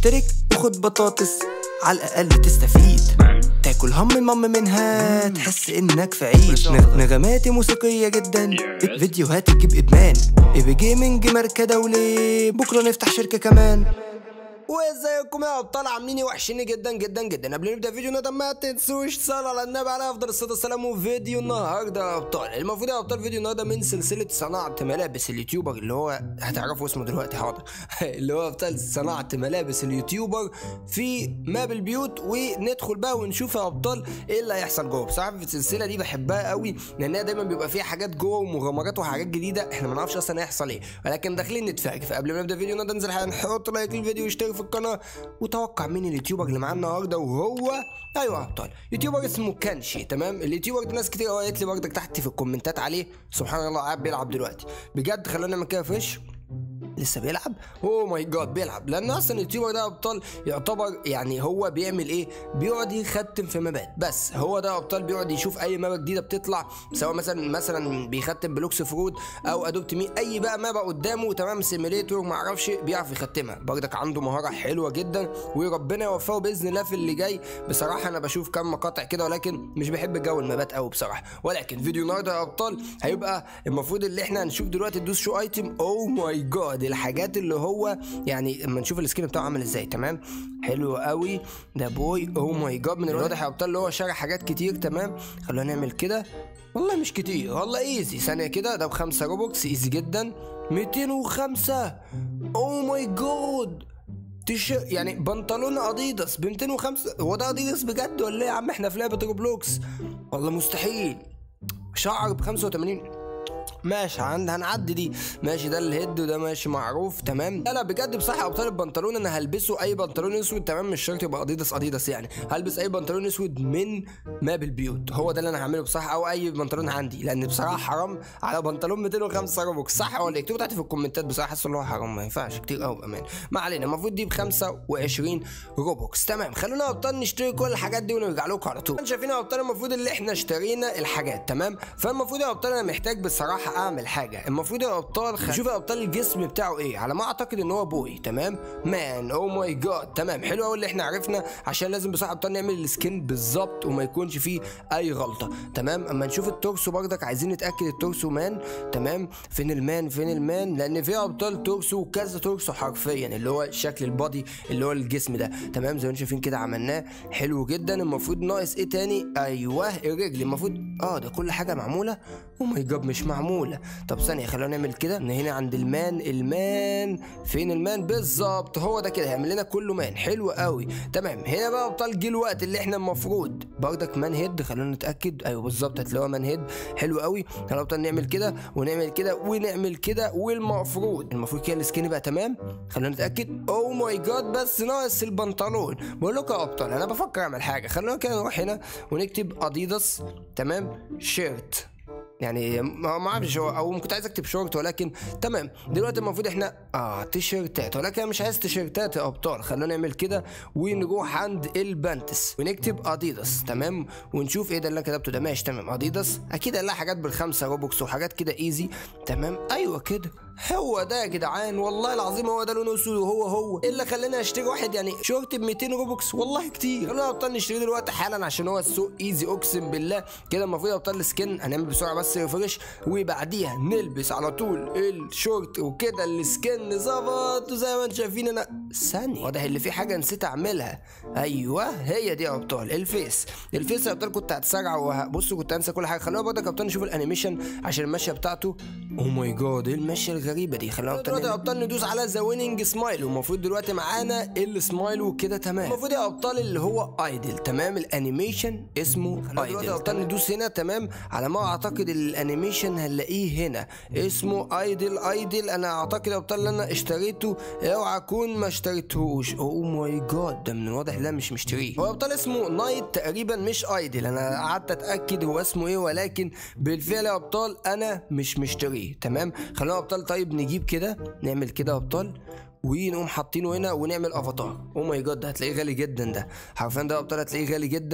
اشترك وخد بطاطس على الأقل تستفيد تاكل هم مم منها تحس انك في عيد نغ- نغماتي موسيقية جدا فيديوهات تجيب ادمان ايبي جيمنج ماركة دولي بكرة نفتح شركة كمان وازيكم يا ابطال عاملين ايه وحشيني جدا جدا جدا قبل ما نبدا فيديو ندى ما تنسوش تصلوا على النبي عليه افضل الصلاه والسلام وفيديو النهارده يا ابطال المفروض يا ابطال فيديو النهارده من سلسله صناعه ملابس اليوتيوبر اللي هو هتعرفوا اسمه دلوقتي حاضر اللي هو ابطال صناعه ملابس اليوتيوبر في ماب البيوت وندخل بقى ونشوف يا ابطال ايه اللي هيحصل جوه بصراحه في السلسله دي بحبها قوي لانها دايما بيبقى فيها حاجات جوه ومغامرات وحاجات جديده احنا ما نعرفش اصلا هيحصل ايه ولكن داخلين نتفاجئ فقبل ما نبدا فيديو ننزل نحط لايك للفيديو واشترك في القناه وتوقع مين اليوتيوبر اللي معانا النهارده وهو ايوه يا ابطال يوتيوبر اسمه كانشي تمام اليوتيوبر ده ناس كتير قوي قالت لي برضك تحت في الكومنتات عليه سبحان الله قاعد بيلعب دلوقتي بجد خلونا نعمل كده فيش لسه بيلعب اوه ماي جاد بيلعب لان اصلا اليوتيوبر ده يا ابطال يعتبر يعني هو بيعمل ايه بيقعد يختم في مابات بس هو ده يا ابطال بيقعد يشوف اي مابا جديده بتطلع سواء مثلا مثلا بيختم بلوكس فرود او ادوبت مي اي بقى مابا قدامه تمام سيميليتور ما اعرفش بيعرف يختمها برضك عنده مهاره حلوه جدا وربنا يوفقه باذن الله في اللي جاي بصراحه انا بشوف كام مقاطع كده ولكن مش بحب جو المابات قوي بصراحه ولكن فيديو النهارده يا ابطال هيبقى المفروض اللي احنا هنشوف دلوقتي ندوس شو ايتم اوه ماي جاد الحاجات اللي هو يعني اما نشوف السكين بتاعه عامل ازاي تمام حلو قوي ده بوي اوه ماي جاد من الواضح يا ابطال اللي هو شارع حاجات كتير تمام خلونا نعمل كده والله مش كتير والله ايزي ثانيه كده ده بخمسة روبوكس ايزي جدا 205 اوه ماي جاد تيش يعني بنطلون اديداس ب 205 هو ده اديداس بجد ولا ايه يا عم احنا في لعبه روبلوكس والله مستحيل شعر ب 85 ماشي هن- هنعدي دي ماشي ده الهيد وده ماشي معروف تمام لا لا بجد بصراحه يا ابطال البنطلون انا هلبسه اي بنطلون اسود تمام مش شرط يبقى اديداس اديداس يعني هلبس اي بنطلون اسود من ماب البيوت هو ده اللي انا هعمله بصراحه او اي بنطلون عندي لان بصراحه حرام على بنطلون 205 روبوكس صح ولا إيه؟ اكتبوا تحت في الكومنتات بصراحه حاسس ان هو حرام ما ينفعش كتير قوي بامان ما علينا المفروض دي ب 25 روبوكس تمام خلونا يا ابطال نشتري كل الحاجات دي ونرجع لكم على طول شايفين يا ابطال المفروض اللي احنا اشترينا الحاجات تمام فالمفروض يا ابطال انا محتاج بصراحه اعمل حاجه المفروض يا ابطال خ... شوف يا ابطال الجسم بتاعه ايه على ما اعتقد ان هو بوي تمام مان او ماي جاد تمام حلو قوي اللي احنا عرفنا عشان لازم بصراحه ابطال نعمل السكين بالظبط وما يكونش فيه اي غلطه تمام اما نشوف التورسو برضك عايزين نتاكد التورسو مان تمام فين المان فين المان لان في ابطال تورسو كذا تورسو حرفيا اللي هو شكل البادي اللي هو الجسم ده تمام زي ما انتم شايفين كده عملناه حلو جدا المفروض ناقص ايه تاني ايوه الرجل المفروض اه ده كل حاجه معموله او ماي جاد مش معموله طب ثانيه خلونا نعمل كده من هنا عند المان المان فين المان بالظبط هو ده كده هيعمل لنا كله مان حلو قوي تمام هنا بقى ابطال جه الوقت اللي احنا المفروض برضك مان هيد خلونا نتاكد ايوه بالظبط هتلاقوها مان هيد حلو قوي خلونا ابطال نعمل كده ونعمل كده ونعمل كده والمفروض المفروض كده السكين بقى تمام خلونا نتاكد او ماي جاد بس ناقص البنطلون بقول لكم يا ابطال انا بفكر اعمل حاجه خلونا كده نروح هنا ونكتب اديداس تمام شيرت يعني ما ما اعرفش هو او كنت عايز اكتب شورت ولكن تمام دلوقتي المفروض احنا اه تيشيرتات ولكن انا مش عايز تيشيرتات يا ابطال خلونا نعمل كده ونروح عند البانتس ونكتب اديداس تمام ونشوف ايه ده اللي انا كتبته ده ماشي تمام اديداس اكيد هنلاقي حاجات بالخمسه روبوكس وحاجات كده ايزي تمام ايوه كده هو ده يا جدعان والله العظيم هو ده لونه اسود وهو هو ايه اللي خلاني اشتري واحد يعني شورت ب 200 روبوكس والله كتير خلونا يا ابطال نشتريه دلوقتي حالا عشان هو السوق ايزي اقسم بالله كده المفروض يا ابطال السكن هنعمل بسرعه بس ريفرش وبعديها نلبس على طول الشورت وكده السكن ظبط وزي ما انتم شايفين انا ثانيه واضح اللي في حاجه نسيت اعملها ايوه هي دي يا ابطال الفيس الفيس يا ابطال كنت هتسرع وبصوا كنت هنسى كل حاجه خلونا برضك يا ابطال نشوف الانيميشن عشان المشيه بتاعته او ماي جاد ايه المشيه الغريبه دي خلونا دلوقتي يا ابطال ندوس على ذا ويننج سمايل ومفروض دلوقتي معانا السمايل وكده تمام المفروض يا ابطال اللي هو ايدل تمام الانيميشن اسمه ايدل يا ابطال ندوس هنا تمام على ما اعتقد الانيميشن هنلاقيه هنا اسمه ايدل ايدل انا اعتقد يا ابطال ان انا اشتريته اوعى اكون ما اشتريتهوش او ماي جاد ده من الواضح ان انا مش مشتريه هو يا ابطال اسمه نايت تقريبا مش ايدل انا قعدت اتاكد هو اسمه ايه ولكن بالفعل يا ابطال انا مش مشتريه تمام خلونا يا ابطال طيب نجيب كده نعمل كده يا ابطال ونقوم حاطينه هنا ونعمل افاتار او ماي جاد ده هتلاقيه غالي جدا ده حرفيا ده يا ابطال هتلاقيه غالي جدا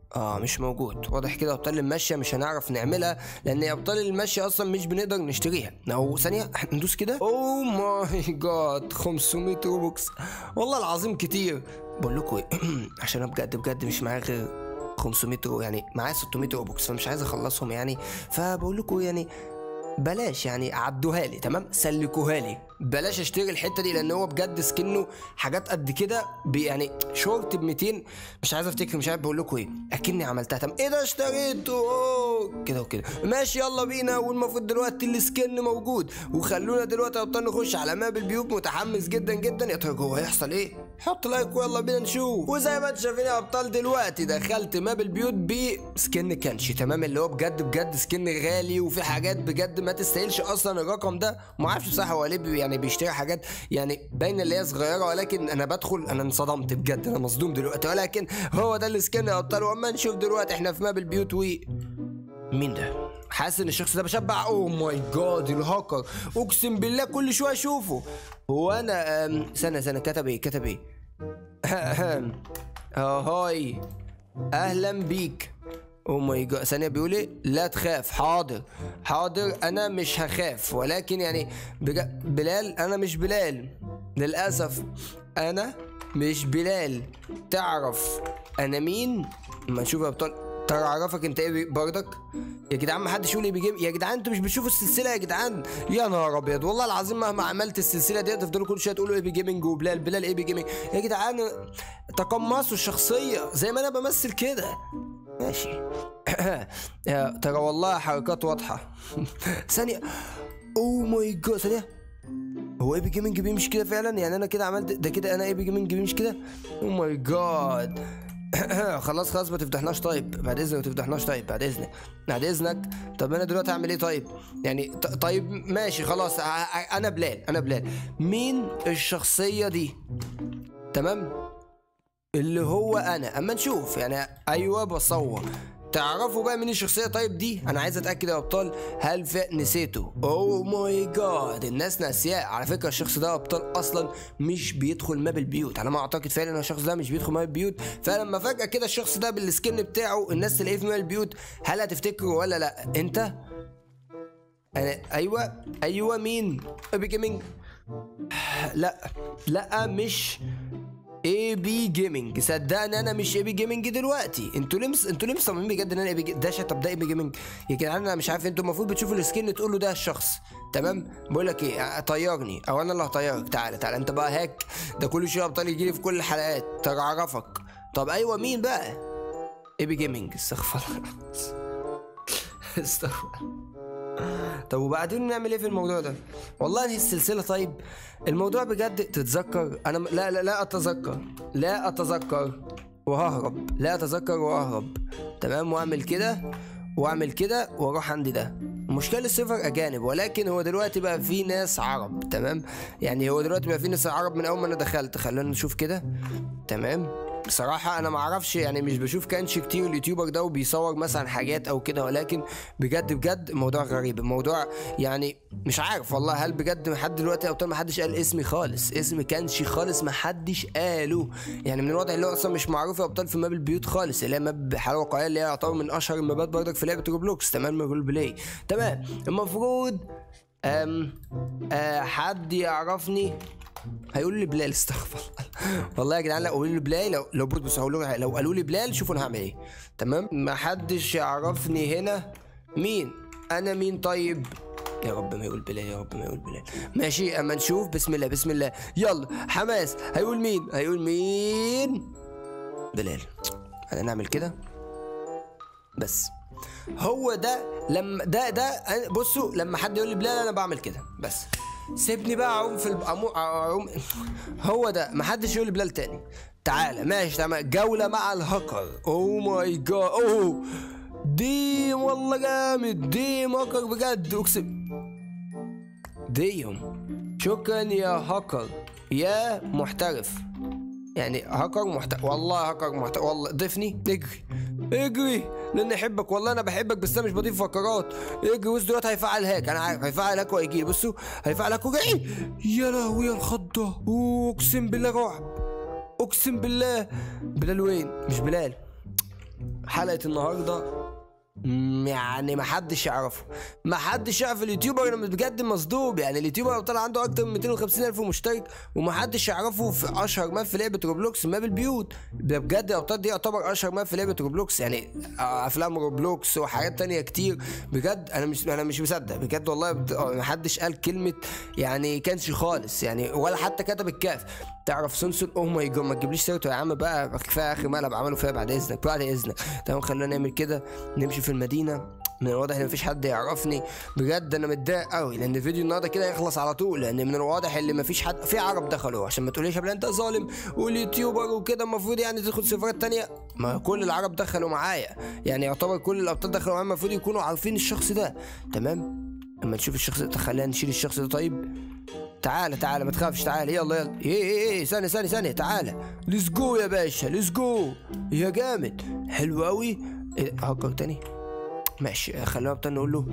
اه مش موجود واضح كده ابطال المشيه مش هنعرف نعملها لان ابطال المشيه اصلا مش بنقدر نشتريها او ثانيه ندوس كده اوه ماي جاد 500 روبوكس والله العظيم كتير بقول لكم ايه عشان انا بجد بجد مش معايا غير 500 رو يعني معايا 600 روبوكس فمش عايز اخلصهم يعني فبقول لكم يعني بلاش يعني عدوها لي تمام سلكوها لي بلاش اشتري الحته دي لان هو بجد سكنه حاجات قد كده بي- يعني شورت ب 200 مش عايز افتكر مش عارف بقول لكم ايه اكني عملتها تمام ايه ده اشتريته أوه، كده وكده ماشي يلا بينا والمفروض دلوقتي السكن موجود وخلونا دلوقتي يا ابطال نخش على ماب البيوت متحمس جدا جدا يا ترى جوه هيحصل ايه حط لايك ويلا بينا نشوف وزي ما انتم شايفين يا ابطال دلوقتي دخلت ماب البيوت بسكن كانشي تمام اللي هو بجد بجد سكن غالي وفي حاجات بجد ما تستاهلش اصلا الرقم ده ما اعرفش بصراحه هو ليه بي- يعني بيشتري حاجات يعني باينه اللي هي صغيره ولكن انا بدخل انا انصدمت بجد انا مصدوم دلوقتي ولكن هو ده السكن يا ابطال واما نشوف دلوقتي احنا في ماب البيوت و مين ده؟ حاسس ان الشخص ده بشبع اوه ماي جاد الهاكر اقسم بالله كل شويه اشوفه هو انا أم، استنى استنى كتب ايه كتب ايه اه هاي اهلا بيك او ماي جاد ثانيه بيقول ايه لا تخاف حاضر حاضر انا مش هخاف ولكن يعني بج... بلال انا مش بلال للاسف انا مش بلال تعرف انا مين ما نشوف يا ابطال ترى اعرفك انت ايه برضك يا جدعان ما حدش يقول ايه بيجيب يا جدعان انتوا مش بتشوفوا السلسله يا جدعان يا نهار ابيض والله العظيم مهما عملت السلسله دي تفضلوا كل شويه تقولوا ايه بي جيمنج وبلال بلال ايه بي جيمنج يا جدعان تقمصوا الشخصيه زي ما انا بمثل كده ماشي يا ترى والله حركات واضحه ثانيه اوه ماي جاد ثانيه هو اي بي جيمنج بيمشي كده فعلا يعني انا كده عملت ده كده انا اي بي جيمنج بيمشي كده او ماي جاد خلاص خلاص ما تفتحناش طيب بعد اذنك ما تفتحناش طيب بعد اذنك بعد اذنك طب انا دلوقتي اعمل ايه طيب يعني ط- طيب ماشي خلاص ع- ع- انا بلال انا بلال مين الشخصيه دي تمام اللي هو انا اما نشوف يعني ايوه بصور تعرفوا بقى مين الشخصيه طيب دي انا عايز اتاكد يا ابطال هل في نسيته اوه ماي جاد الناس ناسياه على فكره الشخص ده يا ابطال اصلا مش بيدخل ماب البيوت على ما اعتقد فعلا ان الشخص ده مش بيدخل ماب البيوت فلما فجاه كده الشخص ده بالسكن بتاعه الناس تلاقيه في ماب البيوت هل هتفتكره ولا لا انت انا ايوه ايوه مين ابي جيمنج لا لا مش اي بي جيمنج صدقني انا مش اي بي جيمنج دلوقتي انتوا ليه مس... انتوا ليه مصممين بجد ان انا اي بي ده شا- طب ده اي بي جيمنج يا جدعان انا مش عارف انتوا المفروض بتشوفوا السكن تقولوا ده الشخص تمام بقول لك ايه طيرني او انا اللي هطيرك تعالى تعالى انت بقى هاك ده كل شويه ابطال يجي لي في كل الحلقات ترى اعرفك طب ايوه مين بقى اي بي جيمنج استغفر الله استغفر طب وبعدين نعمل ايه في الموضوع ده؟ والله هي السلسلة طيب الموضوع بجد تتذكر انا م- لا لا لا اتذكر لا اتذكر وههرب لا اتذكر واهرب تمام واعمل كده واعمل كده واروح عند ده المشكلة السيرفر اجانب ولكن هو دلوقتي بقى في ناس عرب تمام يعني هو دلوقتي بقى في ناس عرب من اول ما انا دخلت خلونا نشوف كده تمام بصراحة أنا معرفش يعني مش بشوف كانش كتير اليوتيوبر ده وبيصور مثلا حاجات أو كده ولكن بجد بجد الموضوع غريب الموضوع يعني مش عارف والله هل بجد لحد دلوقتي أو ما حدش قال اسمي خالص اسم كانشي خالص ما حدش قاله يعني من الواضح اللي هو أصلا مش معروف يا أبطال في ماب البيوت خالص اللي هي ماب حالة واقعية اللي هي يعتبر من أشهر المابات برضك في لعبة روبلوكس تمام رول بلاي تمام المفروض أم أه حد يعرفني هيقول لي بلال استغفر الله والله يا جدعان لو قالوا لي بلال لو لو بص بص هقول لهم لو قالوا لي بلال شوفوا انا هعمل ايه تمام ما حدش يعرفني هنا مين انا مين طيب يا رب ما يقول بلال يا رب ما يقول بلال ماشي اما نشوف بسم الله بسم الله يلا حماس هيقول مين هيقول مين بلال انا نعمل كده بس هو ده لما ده ده أنا- بصوا لما حد يقول لي بلال انا بعمل كده بس سيبني بقى اعوم في الب... أمو... أعوم... هو ده ما حدش يقول لي بلال تاني تعالى ماشي تمام جولة مع الهاكر اوه ماي جاد اوه ديم والله جامد ديم هاكر بجد اقسم ديم شكرا يا هاكر يا محترف يعني هاكر محترف والله هاكر محترف والله ضيفني اجري اجري لان احبك والله انا بحبك بس انا مش بضيف فقرات اجري بص دلوقتي هيفعل هاك انا عارف هيفعل هاك وهيجي بصوا هيفعل هاك وجاي يا لهوي يا الخضه اقسم بالله رعب اقسم بالله بلال وين مش بلال حلقه النهارده مم، يعني ما حدش يعرفه ما حدش يعرف اليوتيوبر انا بجد مصدوم يعني اليوتيوبر طلع عنده اكتر من 250 الف مشترك وما حدش يعرفه في اشهر ماب في لعبه روبلوكس ماب البيوت ده بجد الابطال دي يعتبر اشهر ماب في لعبه روبلوكس يعني آه، افلام روبلوكس وحاجات تانية كتير بجد انا مش انا مش مصدق بجد والله بت- آه، ما حدش قال كلمه يعني كانش خالص يعني ولا حتى كتب الكاف تعرف سونسون اوه ماي جاد ما تجيبليش سيرته يا عم بقى كفايه اخر مقلب عملوا فيها بعد اذنك بعد اذنك تمام خلينا نعمل كده نمشي في المدينه من الواضح ان مفيش حد يعرفني بجد انا متضايق قوي لان الفيديو النهارده كده يخلص على طول لان من الواضح ان مفيش حد في عرب دخلوا عشان ما تقوليش يا بلا انت ظالم واليوتيوبر وكده المفروض يعني تدخل سيرفرات تانية ما كل العرب دخلوا معايا يعني يعتبر كل الابطال دخلوا معايا المفروض يكونوا عارفين الشخص ده تمام اما نشوف الشخص ده خلينا نشيل الشخص ده طيب تعالى تعالى ما تخافش تعالى يلا يلا ايه ايه ايه ثانية ثانية ثانية تعالى ليتس جو يا باشا ليتس جو يا جامد حلو قوي إيه، هكر تاني ماشي خلينا ابطال نقول له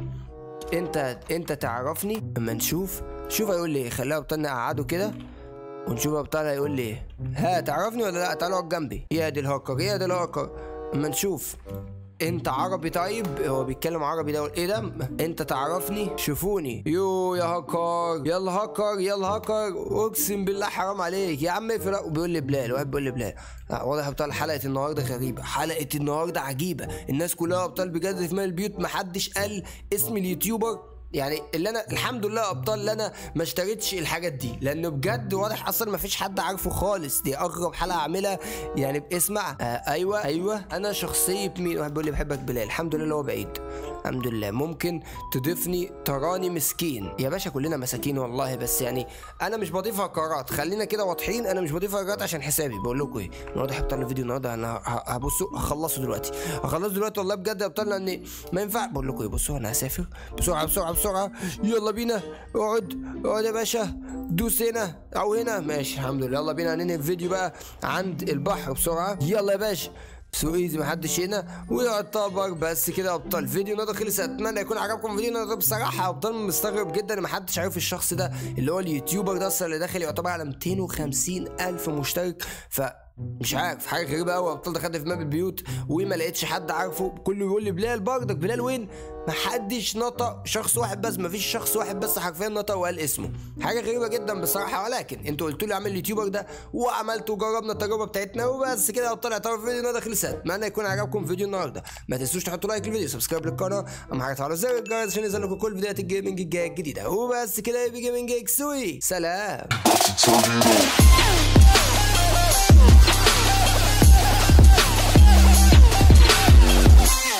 انت انت تعرفني اما نشوف شوف هيقول لي ايه خلينا ابطال نقعده كده ونشوف ابطال هيقول لي ايه ها تعرفني ولا لا تعالى اقعد جنبي يا دي الهكر يا دي الهكر اما نشوف انت عربي طيب هو بيتكلم عربي ده ايه ده انت تعرفني شوفوني يو يا هكر يلا هكر يلا هكر اقسم بالله حرام عليك يا عم اقفل وبيقول لي بلال واحد بيقول لي بلال لا واضح يا ابطال حلقه النهارده غريبه حلقه النهارده عجيبه الناس كلها ابطال بجد في مال البيوت محدش قال اسم اليوتيوبر يعني اللي انا الحمد لله ابطال اللي انا ما اشتريتش الحاجات دي لانه بجد واضح اصلا ما فيش حد عارفه خالص دي اغرب حلقه اعملها يعني اسمع آه ايوه ايوه انا شخصيه مين واحد بيقول لي بحبك بلال الحمد لله هو بعيد الحمد لله ممكن تضيفني تراني مسكين يا باشا كلنا مساكين والله بس يعني انا مش بضيف هكرات خلينا كده واضحين انا مش بضيف هكرات عشان حسابي بقول لكم ايه من واضح ابطال الفيديو النهارده انا ه- هبصوا هخلصه دلوقتي هخلصه دلوقتي والله بجد يا ابطال لان ما ينفع بقول لكم ايه بصوا انا هسافر بسرعه بسرعه بسرعه يلا بينا اقعد اقعد يا باشا دوس هنا او هنا ماشي الحمد لله يلا بينا ننهي الفيديو بقى عند البحر بسرعه يلا يا باشا سو ايزي محدش هنا ويعتبر بس كده يا ابطال الفيديو النهارده خلص اتمنى يكون عجبكم الفيديو النهارده بصراحه يا ابطال مستغرب جدا ان محدش عارف الشخص ده اللي هو اليوتيوبر ده اصلا اللي داخل يعتبر على 250 الف مشترك ف مش عارف حاجه غريبه قوي ابطال دخلت في ماب البيوت وما لقيتش حد عارفه كله يقول لي بلال برضك بلال وين ما حدش نطق شخص واحد بس ما فيش شخص واحد بس حرفيا نطق وقال اسمه حاجه غريبه جدا بصراحه ولكن انتوا قلتوا لي اعمل اليوتيوبر ده وعملت وجربنا التجربه بتاعتنا وبس كده يا ابطال يعتبر الفيديو النهارده خلص اتمنى يكون عجبكم فيديو النهارده ما تنسوش تحطوا لايك للفيديو سبسكرايب للقناه اهم حاجه تفعلوا زر الجرس عشان ينزل لكم كل فيديوهات الجيمنج الجايه الجديده وبس كده يا بي جيمنج اكسوي سلام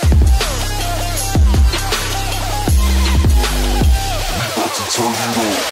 Turn it on.